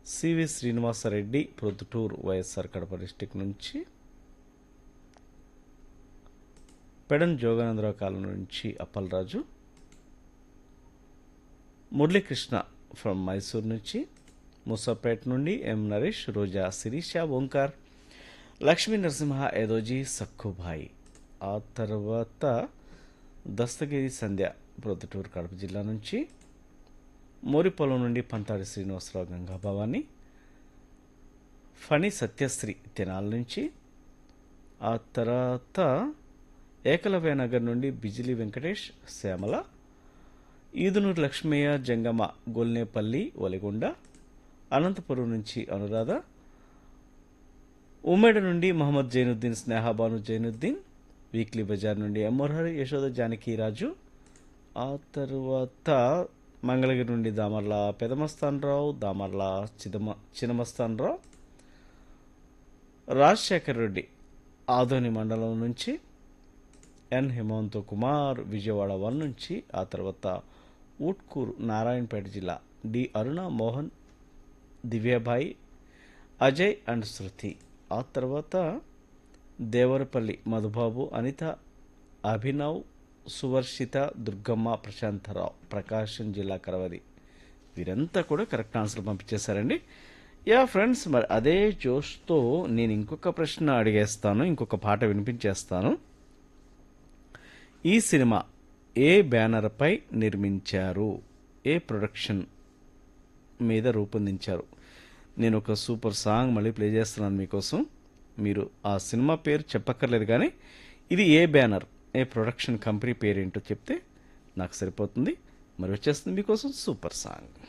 CV Srinivasa Reddy Proddatur YSR Kadapa district నుంచి పెడన్ జోగానందరావు కాలం నుంచి Appalaraju Muralikrishna from Mysore నుంచి ముసాపేట్ నుండి ఎం నరేష్ రోజా శిరీష ఓంకార్ లక్ష్మీ నరసింహ ఏదోజీ సక్కుభాయ్ ఆ తర్వాత దస్తగిరి సంధ్య ప్రొద్దుటూరు కడప జిల్లా నుంచి మోరిపొలం నుండి పంతాడి శ్రీనివాసరావు గంగా భవాని ఫణి సత్యశ్రీ తెనాల నుంచి ఆ తర్వాత ఏకలవ్య నగర్ నుండి బిజిలి వెంకటేష్ శ్యామల ఈదునూరు లక్ష్మయ్య జంగమ గొల్నేపల్లి ఒలిగొండ అనంతపురం నుంచి అనురాధ ఉమ్మేడ నుండి మహమ్మద్ జైనుద్దీన్ స్నేహాబాను జైనుద్దీన్ వీక్లీ బజార్ నుండి ఎమ్మోర్హరి యశోద జానకిరాజు ఆ తర్వాత మంగళగిరి నుండి దామర్ల పెదమస్తానరావు దామర్ల చిదమ చినమస్తానరావు రాజశేఖర్ రెడ్డి ఆదోని మండలం నుంచి ఎన్ హేమంత్ కుమార్ విజయవాడ వన్ నుంచి ఆ తర్వాత ఊట్కూరు నారాయణపేట జిల్లా డి అరుణ మోహన్ దివ్యాబాయి అజయ్ అండ్ శృతి ఆ తర్వాత దేవరపల్లి మధుబాబు అనిత అభినవ్ సువర్షిత దుర్గమ్మ ప్రశాంతరావు ప్రకాశం జిల్లా కరవది వీరంతా కూడా కరెక్ట్ ఆన్సర్ పంపించేశారండి యా ఫ్రెండ్స్ మరి అదే జోష్తో నేను ఇంకొక ప్రశ్న అడిగేస్తాను ఇంకొక పాట వినిపించేస్తాను ఈ సినిమా ఏ బ్యానర్పై నిర్మించారు ఏ ప్రొడక్షన్ మీద రూపొందించారు నేను ఒక సూపర్ సాంగ్ మళ్ళీ ప్లే చేస్తున్నాను మీకోసం మీరు ఆ సినిమా పేరు చెప్పక్కర్లేదు కానీ ఇది ఏ బ్యానర్ ఏ ప్రొడక్షన్ కంపెనీ పేరేంటో చెప్తే నాకు సరిపోతుంది మరి వచ్చేస్తుంది మీకోసం సూపర్ సాంగ్